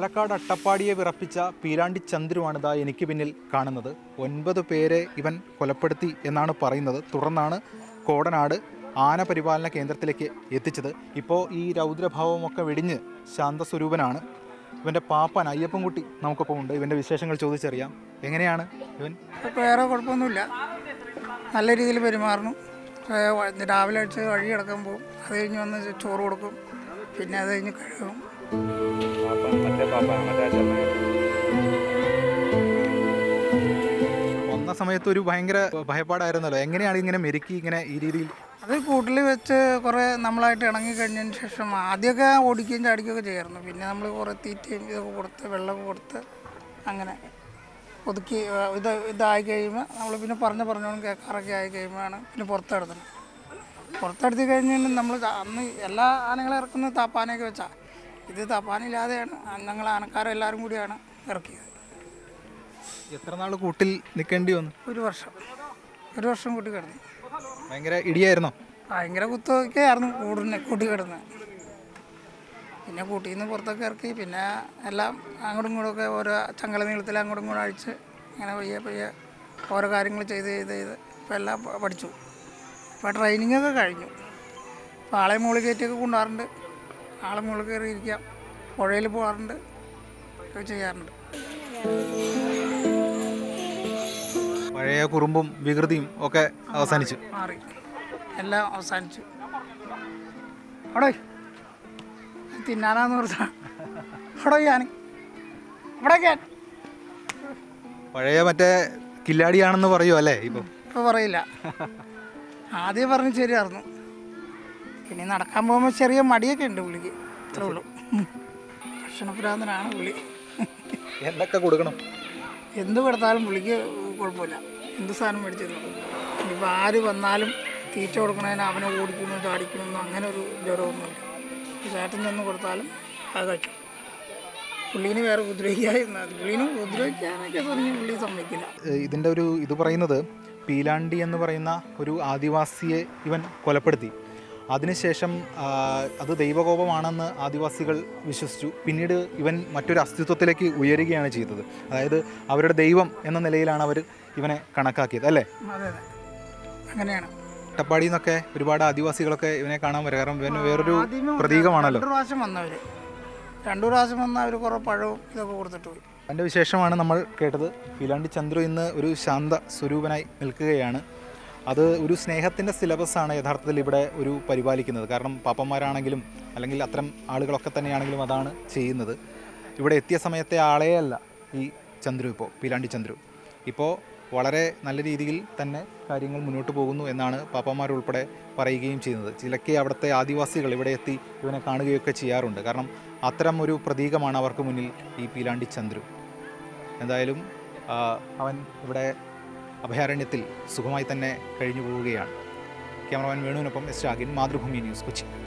പാലക്കാട് അട്ടപ്പാടിയെ വിറപ്പിച്ച പീലാണ്ടി ചന്ദ്രുവാണ് ഇതാ എനിക്ക് പിന്നിൽ കാണുന്നത് ഒൻപത് പേരെ ഇവൻ കൊലപ്പെടുത്തി എന്നാണ് പറയുന്നത് തുടർന്നാണ് കോടനാട് ആന പരിപാലന കേന്ദ്രത്തിലേക്ക് എത്തിച്ചത് ഇപ്പോൾ ഈ രൗദ്രഭാവമൊക്കെ വെടിഞ്ഞ് ശാന്തസ്വരൂപനാണ് ഇവൻ്റെ പാപ്പൻ അയ്യപ്പൻകുട്ടി നമുക്കൊപ്പം ഉണ്ട് ഇവൻ്റെ വിശേഷങ്ങൾ ചോദിച്ചറിയാം എങ്ങനെയാണ് ഇവൻ ഇപ്പോൾ വേറെ കുഴപ്പമൊന്നുമില്ല നല്ല രീതിയിൽ പെരുമാറണം ഏ, വ- രാവിലെ അടിച്ച് വഴി കിടക്കാൻ പോകും അത് കഴിഞ്ഞ് വന്ന് ചോറ് കൊടുക്കും പിന്നെ അത് കഴിഞ്ഞ് കഴുകും വന്ന സമയത്ത് ഒരു ഭയങ്കര ഭയപ്പാടായിരുന്നല്ലോ എങ്ങനെയാണ് ഇങ്ങനെ മെരുക്കി ഇങ്ങനെ ഈ രീതിയിൽ അത് കൂട്ടിൽ വെച്ച് കുറേ നമ്മളായിട്ട് ഇണങ്ങി കഴിഞ്ഞതിന് ശേഷം ആദ്യമൊക്കെ ഓടിക്കുകയും ചാടിക്കുകയൊക്കെ ചെയ്യായിരുന്നു പിന്നെ നമ്മൾ കുറേ തീറ്റയും ഇതൊക്കെ കൊടുത്ത് വെള്ളമൊക്കെ കൊടുത്ത് അങ്ങനെ ഒതുക്കി ഏ, ഇത് ഇതായി കഴിയുമ്പോൾ നമ്മൾ പിന്നെ പറഞ്ഞ് പറഞ്ഞോളും കേൾക്കാറൊക്കെ ആയി കഴിയുമ്പോഴാണ് പിന്നെ പുറത്തെടുക്കുന്നത് പുറത്തെടുത്ത് കഴിഞ്ഞാൽ നമ്മൾ അന്ന് എല്ലാ ആനകളെ ഇറക്കുന്നത് താപ്പാനയൊക്കെ വെച്ചാൽ ഇത് താപ്പാനില്ലാതെയാണ് ഞങ്ങൾ ആനക്കാരെല്ലാവരും കൂടിയാണ് ഇറക്കിയത് എത്ര നാൾ കൂട്ടിൽ നിൽക്കേണ്ടി വന്നു ഒരു വർഷം ഒരു വർഷം കൂട്ടി കിടന്നു ഭയങ്കര ഇടിയായിരുന്നോ ഭയങ്കര കുത്തൊക്കെയായിരുന്നു കൂടിന് കൂട്ടി കിടന്ന് പിന്നെ കൂട്ടിൽ നിന്ന് പുറത്തൊക്കെ ഇറക്കി പിന്നെ എല്ലാം അങ്ങോട്ടും ഇങ്ങോട്ടും ഒക്കെ ഓരോ ചങ്ങല നീളത്തിൽ അങ്ങോട്ടും ഇങ്ങോട്ടും അഴിച്ച് അങ്ങനെ പയ്യെ പയ്യെ ഓരോ കാര്യങ്ങൾ ചെയ്ത് ചെയ്ത് ചെയ്ത് ഇപ്പം എല്ലാം പ- പഠിച്ചു ഇപ്പോൾ ട്രെയിനിങ് ഒക്കെ കഴിഞ്ഞു ഇപ്പോൾ ആളെ മുകളിൽ കയറ്റിയൊക്കെ കൊണ്ടുപോകാറുണ്ട് ആളെ മുകളിൽ കയറി ഇരിക്കാം പുഴയിൽ പോകാറുണ്ട് ഒക്കെ ചെയ്യാറുണ്ട് പഴയ കുറുമ്പും വികൃതിയും ഒക്കെ അവസാനിച്ചു മാറി എല്ലാം അവസാനിച്ചു അവിടെ തിന്നാനാന്ന് പറഞ്ഞാ അവിടെ ഞാൻ അവിടെ ഞാൻ പഴയ മറ്റേ കില്ലാടിയാണെന്ന് പറയൂ അല്ലേ ഇപ്പം ഇപ്പോൾ പറയില്ല ആദ്യം പറഞ്ഞ് ശരിയായിരുന്നു പിന്നെ നടക്കാൻ പോകുമ്പോൾ ചെറിയ മടിയൊക്കെ ഉണ്ട് പുള്ളിക്ക് അത്രേ ഉള്ളൂ ഭക്ഷണപ്രാന്തനാണ് പുള്ളി എന്തൊക്കെ കൊടുക്കണം എന്ത് കൊടുത്താലും പുള്ളിക്ക് കുഴപ്പമില്ല എന്ത് സാധനം മേടിച്ചു തന്നു ഇനിയിപ്പോൾ ആര് വന്നാലും തീറ്റ കൊടുക്കണതിന് അവനെ ഓടിക്കുന്നു ചാടിക്കുന്നു അങ്ങനെ ഒരു ജ്വരമൊന്നുമില്ല ഈ ചേട്ടൻ ചെന്ന് കൊടുത്താലും അത് കഴിക്കും പുള്ളീനെ വേറെ ഉപദ്രവിക്കാതിരുന്നാൽ മതി പുള്ളീനെ ഉപദ്രവിക്കാനൊക്കെ തുടങ്ങി പുള്ളി സമ്മതിക്കില്ല ഏഹ് ഇതിൻ്റെ ഒരു ഇത് പറയുന്നത് പീലാണ്ടി എന്ന് പറയുന്ന ഒരു ആദിവാസിയെ ഇവൻ കൊലപ്പെടുത്തി അതിനുശേഷം ആ, അത് ദൈവകോപമാണെന്ന് ആദിവാസികൾ വിശ്വസിച്ചു പിന്നീട് ഇവൻ മറ്റൊരു അസ്തിത്വത്തിലേക്ക് ഉയരുകയാണ് ചെയ്തത് അതായത് അവരുടെ ദൈവം എന്ന നിലയിലാണ് അവർ ഇവനെ കണക്കാക്കിയത് അല്ലേ അതെ അതെ അങ്ങനെയാണ് അട്ടപ്പാടിയിൽ നിന്നൊക്കെ ഒരുപാട് ആദിവാസികളൊക്കെ ഇവനെ കാണാൻ വരും കാരണം ഇവന് വേറൊരു ആദ്യമേ പ്രതീകമാണല്ലോ രണ്ടു പ്രാവശ്യം വന്നവർ രണ്ടു പ്രാവശ്യം വന്ന അവർ കുറേ പഴവും ഇതൊക്കെ കൊടുത്തിട്ട് പോയി അതിൻ്റെ വിശേഷമാണ് നമ്മൾ കേട്ടത് പീലാണ്ടി ചന്ദ്രു ഇന്ന് ഒരു ശാന്ത സ്വരൂപനായി നിൽക്കുകയാണ് അത് ഒരു സ്നേഹത്തിൻ്റെ സിലബസാണ് യഥാർത്ഥത്തിൽ ഇവിടെ ഒരു പരിപാലിക്കുന്നത് കാരണം പാപ്പന്മാരാണെങ്കിലും അല്ലെങ്കിൽ അത്തരം ആളുകളൊക്കെ തന്നെയാണെങ്കിലും അതാണ് ചെയ്യുന്നത് ഇവിടെ എത്തിയ സമയത്തെ ആളേ അല്ല ഈ ചന്ദ്രു ഇപ്പോൾ പീലാണ്ടി ചന്ദ്രു ഇപ്പോൾ വളരെ നല്ല രീതിയിൽ തന്നെ കാര്യങ്ങൾ മുന്നോട്ട് പോകുന്നു എന്നാണ് പാപ്പന്മാരുൾപ്പെടെ പറയുകയും ചെയ്യുന്നത് ചിലക്കെ അവിടുത്തെ ആദിവാസികൾ ഇവിടെ എത്തി ഇവനെ കാണുകയൊക്കെ ചെയ്യാറുണ്ട് കാരണം അത്തരം ഒരു പ്രതീകമാണ് അവർക്ക് മുന്നിൽ ഈ പീലാണ്ടി ചന്ദ്രു എന്തായാലും ആ, അവൻ ഇവിടെ അഭയാരണ്യത്തിൽ സുഖമായി തന്നെ കഴിഞ്ഞു പോവുകയാണ് ക്യാമറമാൻ വേണുവിനൊപ്പം എസ് ഷാഗിൻ മാതൃഭൂമി ന്യൂസ് കൊച്ചി